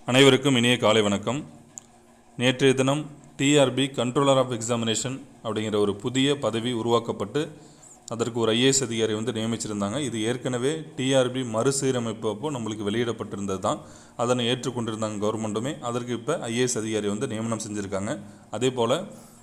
அனைவருக்கும் இனிய காலை வணக்கம் நேற்றைய தினம் டிஆர்பி கண்ட்ரோலர் ஆஃப் எக்ஸாமினேஷன் அப்படிங்கிற ஒரு புதிய பதவி உருவாக்கப்பட்டு அதற்கு ஒரு ஐஏஎஸ் அதிகாரி வந்து நியமிச்சிருந்தாங்க இது ஏற்கனவே டிஆர்பி மறுசீரமைப்பு அப்போ நம்மளுக்கு வெளியிடப்பட்டிருந்தது தான் அதனை ஏற்றுக்கொண்டிருந்தாங்க கவர்மெண்ட்டுமே அதற்கு இப்போ ஐஏஎஸ் அதிகாரி வந்து நியமனம் செஞ்சுருக்காங்க அதே போல்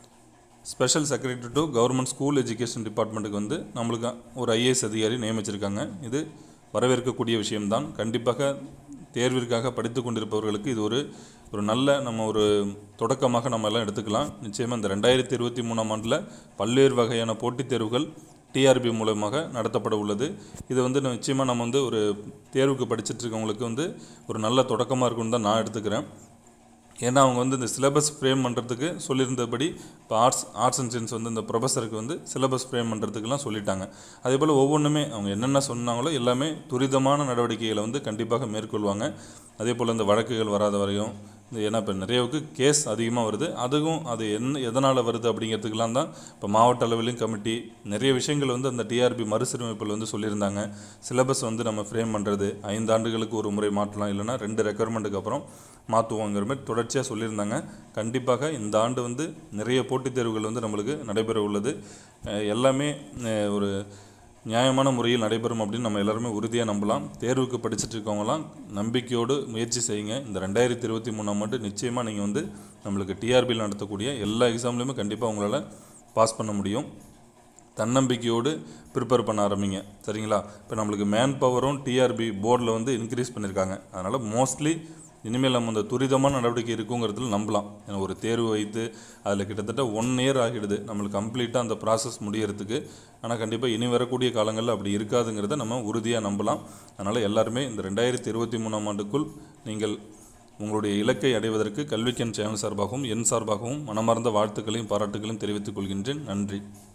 special secretary to government school education டிபார்ட்மெண்ட்டுக்கு வந்து நம்மளுக்கு ஒரு ஐஏஎஸ் அதிகாரி நியமிச்சிருக்காங்க இது வரவேற்கக்கூடிய விஷயம்தான் கண்டிப்பாக தேர்விற்காக படித்து கொண்டிருப்பவர்களுக்கு இது ஒரு ஒரு நல்ல நம்ம ஒரு தொடக்கமாக நம்ம எல்லாம் எடுத்துக்கலாம் நிச்சயமாக இந்த ரெண்டாயிரத்தி இருபத்தி மூணாம் ஆண்டில் பல்வேறு வகையான போட்டித் தேர்வுகள் டிஆர்பி மூலமாக நடத்தப்பட உள்ளது இது வந்து நிச்சயமாக நம்ம வந்து ஒரு தேர்வுக்கு படிச்சுட்டு இருக்கவங்களுக்கு வந்து ஒரு நல்ல தொடக்கமாக இருக்கும்னு தான் நான் எடுத்துக்கிறேன் ஏன்னா அவங்க வந்து இந்த சிலபஸ் ஃப்ரேம் பண்ணுறதுக்கு சொல்லியிருந்தபடி இப்போ ஆர்ட்ஸ் ஆர்ட்ஸ் அண்ட் சயின்ஸ் வந்து இந்த ப்ரொஃபஸருக்கு வந்து சிலபஸ் ஃப்ரேம் பண்ணுறதுக்குலாம் சொல்லிட்டாங்க அதே போல் ஒவ்வொன்றுமே அவங்க என்னென்ன சொன்னாங்களோ எல்லாமே துரிதமான நடவடிக்கைகளை வந்து கண்டிப்பாக மேற்கொள்வாங்க அதே போல் இந்த வழக்குகள் வராத வரையும் இந்த ஏன்னா இப்போ நிறையவுக்கு கேஸ் அதிகமாக வருது அதுவும் அது என்ன எதனால் வருது அப்படிங்கிறதுக்கெலாம் தான் இப்போ மாவட்ட அளவிலும் கமிட்டி நிறைய விஷயங்கள் வந்து அந்த டிஆர்பி மறுசீரமைப்பில் வந்து சொல்லியிருந்தாங்க சிலபஸ் வந்து நம்ம ஃப்ரேம் பண்ணுறது ஐந்து ஆண்டுகளுக்கு ஒரு முறை மாற்றலாம் இல்லைன்னா ரெண்டு ரெக்குவயர்மெண்ட்டுக்கு அப்புறம் மாற்றுவோங்கிற மாதிரி தொடர்ச்சியாக சொல்லியிருந்தாங்க கண்டிப்பாக இந்த ஆண்டு வந்து நிறைய போட்டித் தேர்வுகள் வந்து நம்மளுக்கு நடைபெற உள்ளது அஹ் எல்லாமே அஹ் ஒரு நியாயமான முறையில் நடைபெறும் அப்படின்னு நம்ம எல்லாருமே உறுதியாக நம்பலாம் தேர்வுக்கு படிச்சுட்டு இருக்கவங்களாம் நம்பிக்கையோடு முயற்சி செய்யுங்க இந்த ரெண்டாயிரத்தி இருபத்தி மூணாம் ஆண்டு நிச்சயமாக நீங்கள் வந்து நம்மளுக்கு டிஆர்பியில் நடத்தக்கூடிய எல்லா எக்ஸாம்லேயுமே கண்டிப்பாக உங்களால் பாஸ் பண்ண முடியும் தன்னம்பிக்கையோடு ப்ரிப்பேர் பண்ண ஆரம்பிங்க சரிங்களா இப்போ நம்மளுக்கு மேன் பவரும் டிஆர்பி போர்டில் வந்து இன்க்ரீஸ் பண்ணியிருக்காங்க அதனால் மோஸ்ட்லி இனிமேல் நம்ம அந்த துரிதமான நடவடிக்கை இருக்குங்கிறதுல நம்பலாம் ஏன்னா ஒரு தேர்வு வைத்து அதில் கிட்டத்தட்ட ஒன் இயர் ஆகிடுது நம்மளுக்கு கம்ப்ளீட்டாக அந்த ப்ராசஸ் முடியறதுக்கு ஆனால் கண்டிப்பாக இனி வரக்கூடிய காலங்களில் அப்படி இருக்காதுங்கிறத நம்ம உறுதியாக நம்பலாம் அதனால் எல்லாருமே இந்த ரெண்டாயிரத்தி இருபத்தி மூணாம் ஆண்டுக்குள் நீங்கள் உங்களுடைய இலக்கை அடைவதற்கு கல்விக்கன் சேனல் சார்பாகவும் என் சார்பாகவும் மனமார்ந்த வாழ்த்துக்களையும் பாராட்டுகளையும் தெரிவித்துக் கொள்கின்றேன் நன்றி